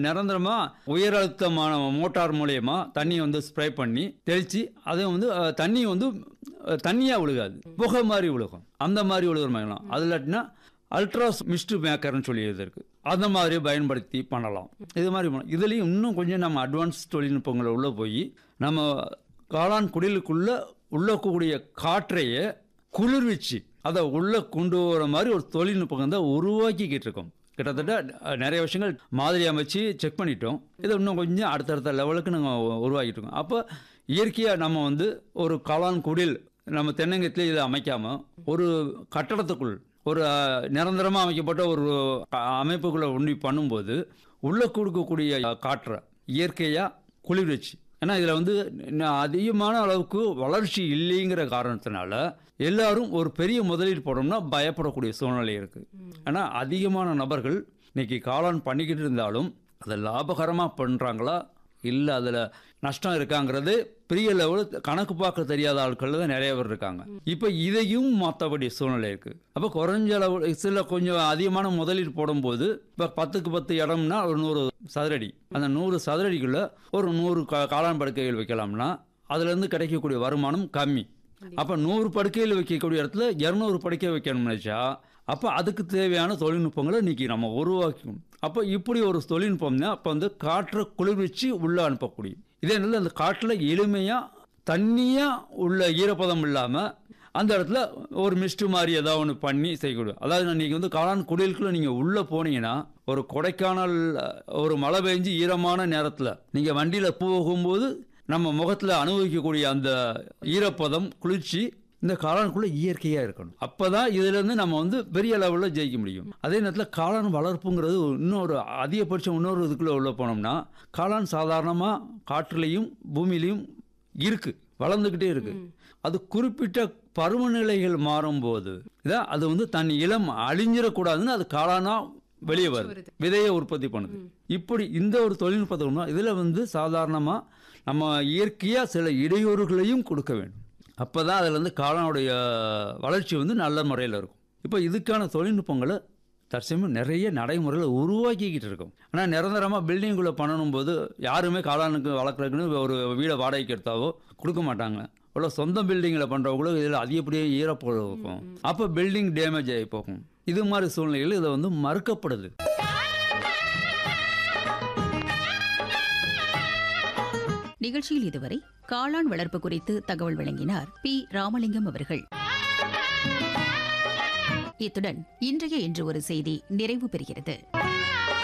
நிரந்தரமாக உயர் அழுத்தமான மோட்டார் மூலயமா தண்ணியை வந்து ஸ்ப்ரே பண்ணி தெளித்து அதை வந்து அஹ், தண்ணி வந்து தண்ணியாக விழுகாது புகை மாதிரி விழுகும் அந்த மாதிரி விழுகிற மாதிரிலாம் அது இல்லாட்டினா அல்ட்ராஸ் மிஸ்ட் மேக்கர்னு சொல்லி இது இருக்கு அந்த மாதிரி பயன்படுத்தி பண்ணலாம் இது மாதிரி பண்ணலாம் இதுலேயும் இன்னும் கொஞ்சம் நம்ம அட்வான்ஸ் தொழில்நுட்பங்களை உள்ளே போய் நம்ம காளான் குடிலுக்குள்ள உள்ள கூடிய காற்றையே குளிர்விச்சு அதை உள்ளே கொண்டு வர மாதிரி ஒரு தொழில்நுட்பம் தான் உருவாக்கிக்கிட்டு இருக்கோம் கிட்டத்தட்ட அஹ், நிறைய விஷயங்கள் மாதிரி அமைச்சு செக் பண்ணிட்டோம் இதை இன்னும் கொஞ்சம் அடுத்தடுத்த லெவலுக்கு நாங்கள் உருவாக்கிட்டு இருக்கோம் அப்போ இயற்கையாக நம்ம வந்து ஒரு காளான் குடில் நம்ம தென்னங்கத்திலே இதை அமைக்காமல் ஒரு கட்டடத்துக்குள் ஒரு நிரந்தரமாக அமைக்கப்பட்ட ஒரு அ- அமைப்புக்குள்ள ஒன்றி பண்ணும்போது உள்ளே கொடுக்கக்கூடிய காற்றை இயற்கையாக குளிர் வச்சு ஏன்னா இதில் வந்து இன்னும் அதிகமான அளவுக்கு வளர்ச்சி இல்லைங்கிற காரணத்தினால எல்லாரும் ஒரு பெரிய முதலீடு போடணும்னா பயப்படக்கூடிய சூழ்நிலை இருக்குது ஏன்னா அதிகமான நபர்கள் இன்னைக்கு காளான் பண்ணிக்கிட்டு இருந்தாலும் அதை லாபகரமாக பண்ணுறாங்களா இல்லை அதில் நஷ்டம் இருக்காங்கிறது பெரிய லெவல் கணக்கு பார்க்க தெரியாத ஆட்கள் தான் நிறைய பேர் இருக்காங்க இப்போ இதையும் மாற்றக்கூடிய சூழ்நிலை இருக்குது அப்போ குறைஞ்ச அளவு சில கொஞ்சம் அதிகமான முதலீடு போடும்போது இப்போ பத்துக்கு பத்து இடம்னா ஒரு நூறு சதுரடி அந்த நூறு சதுரடிக்குள்ள ஒரு நூறு கா காளான் படுக்கைகள் வைக்கலாம்னா அதுலேருந்து கிடைக்கக்கூடிய வருமானம் கம்மி அப்போ நூறு படுக்கையில் வைக்கக்கூடிய இடத்துல இரநூறு படுக்கை வைக்கணும்னு நினச்சா அப்போ அதுக்கு தேவையான தொழில்நுட்பங்களை இன்னைக்கு நம்ம உருவாக்கணும் அப்போ இப்படி ஒரு தொழில்நுட்பம்னா அப்போ வந்து காற்றை குளிர்விச்சு உள்ளே அனுப்பக்கூடிய இதே நல்ல அந்த காற்றில் எளிமையாக தண்ணியாக உள்ள ஈரப்பதம் இல்லாமல் அந்த இடத்துல ஒரு மிஸ்ட் மாதிரி ஏதாவது ஒன்று பண்ணி செய்யக்கூடும் அதாவது நீங்கள் வந்து காளான் குடிலுக்குள்ள நீங்கள் உள்ளே போனீங்கன்னா ஒரு கொடைக்கானல் அஹ், ஒரு மழை பெஞ்சு ஈரமான நேரத்தில் நீங்கள் வண்டியில் போகும்போது நம்ம முகத்தில் அனுபவிக்கக்கூடிய அந்த ஈரப்பதம் குளிர்ச்சி இந்த காளானுக்குள்ள இயற்கையாக இருக்கணும் அப்போ தான் இதுலேருந்து நம்ம வந்து பெரிய லெவலில் ஜெயிக்க முடியும் அதே நேரத்தில் காளான் வளர்ப்புங்கிறது இன்னொரு அதிகபட்சம் இன்னொரு இதுக்குள்ளே உள்ள போனோம்னா காளான் சாதாரணமாக காற்றுலையும் பூமியிலையும் இருக்கு வளர்ந்துக்கிட்டே இருக்கு அது குறிப்பிட்ட பருவநிலைகள் மாறும்போது இதான் அது வந்து தன் இளம் அழிஞ்சிடக்கூடாதுன்னு அது காளானா வெளியே வருது விதையை உற்பத்தி பண்ணுது இப்படி இந்த ஒரு தொழில்நுட்பத்தை கொண்டு வா- இதுல வந்து சாதாரணமா நம்ம இயற்கையா சில இடையூறுகளையும் கொடுக்க வேண்டும் அப்பதான் அதுல இருந்து காளானுடைய வளர்ச்சி வந்து நல்ல முறையில் இருக்கும் இப்போ இதுக்கான தொழில்நுட்பங்களை தற்சமயம் நிறைய நடைமுறைகளை உருவாக்கிக்கிட்டு இருக்கோம் ஆனால் நிரந்தரமாக பில்டிங்குள்ளே பண்ணணும் போது யாருமே காளானுக்கு வளர்க்குறதுக்குன்னு ஒரு வீடை வாடகைக்கு எடுத்தாவோ கொடுக்க மாட்டாங்க உள்ள சொந்த பில்டிங்கில் பண்ணுறவங்களும் இதில் அதிகப்படியே ஈரப்போடு இருக்கும் அப்போ பில்டிங் டேமேஜ் ஆகி போகும் இது மாதிரி சூழ்நிலைகள் இதை வந்து மறுக்கப்படுது நிகழ்ச்சியில் இதுவரை காளான் வளர்ப்பு குறித்து தகவல் வழங்கினார் பி ராமலிங்கம் அவர்கள் இத்துடன் இன்றைய இன்று ஒரு செய்தி நிறைவு பெறுகிறது